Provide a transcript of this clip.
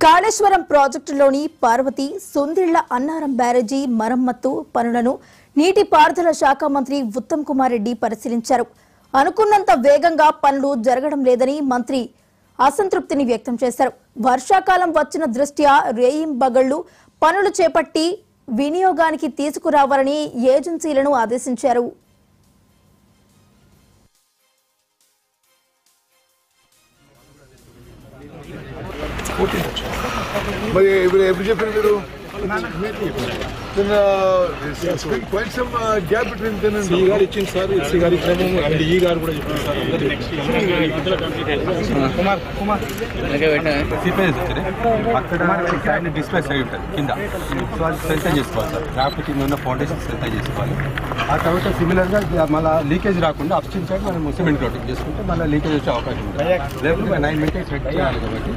కాళేశ్వరం ప్రాజెక్టులోని పార్వతి సొందిళ్ల అన్నారం బ్యారేజీ మరమ్మత్తు పనులను నీటిపారుదల శాఖ మంత్రి ఉత్తమ్ కుమార్ రెడ్డి పరిశీలించారు అనుకున్నంత వేగంగా పనులు జరగడం లేదని మంత్రి అసంతృప్తిని వ్యక్తం చేశారు వర్షాకాలం వచ్చిన దృష్ట్యా రేయింబగళ్లు పనులు చేపట్టి వినియోగానికి తీసుకురావాలని ఏజెన్సీలను ఆదేశించారు మరి ఇప్పుడు ఎప్పుడు చెప్పారు మీరు quite some gap between then C గారు ఇచ్చింది సార్ సి గారు ఇచ్చినాము అండ్ ఈ గారు కూడా ఇచ్చింది సార్ సిపిఎస్ వచ్చి అక్కడ సైడ్ డిస్ప్లేస్ అయి ఉంటుంది కింద సో అది స్ట్రెంత్ చేసుకోవాలి సార్ క్రాఫ్ట్ కింద ఉన్న ఫౌండేషన్ స్ట్రెంత్ చేసుకోవాలి ఆ తర్వాత సిమిలర్గా మళ్ళీ లీకేజ్ రాకుండా అప్స్టిన్ సైడ్ మనం సిమెంట్ కోటింగ్ చేసుకుంటే మళ్ళీ లీకేజ్ వచ్చే అవకాశం ఉంటుంది లేకపోతే నైన్ మినిట్స్ వెయిట్ చేయాలి కాబట్టి